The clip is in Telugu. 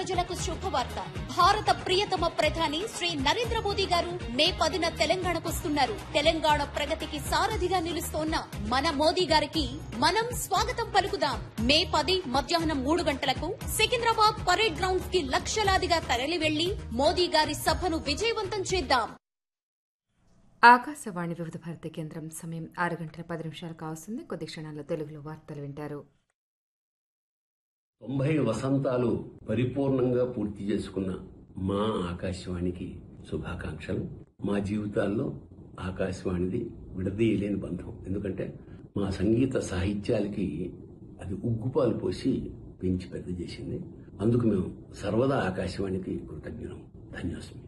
ప్రజలకు శుభవార్త భారత ప్రియతమ ప్రధాని శ్రీ నరేంద్ర మోదీ గారు మే పదిన తెలంగాణకొస్తున్నారు తెలంగాణ ప్రగతికి సారథిగా నిలుస్తోన్న మన మోదీ గారికి మనం స్వాగతం పలుకుదాం మే పది మధ్యాహ్నం మూడు గంటలకు సికింద్రాబాద్ పరేడ్ గ్రౌండ్స్ కి లక్షలాదిగా తరలి వెళ్లి మోదీ గారి సభను విజయవంతం చేద్దాం ఆకాశవాణి వివిధ భారతి కేంద్రం సమయం ఆరు గంటల పది నిమిషాలు కావస్తుంది కొద్ది క్షణాల్లో తెలుగులో వార్తలు వింటారు తొంభై వసంతాలు పరిపూర్ణంగా పూర్తి చేసుకున్న మా ఆకాశవాణికి శుభాకాంక్షలు మా జీవితాల్లో ఆకాశవాణిది విడదీయలేని బంధం ఎందుకంటే మా సంగీత సాహిత్యాలకి అది ఉగ్గుపాలు పోసి పెంచి పెద్ద చేసింది అందుకు మేము సర్వదా ఆకాశవాణికి కృతజ్ఞులం ధన్యోస్మి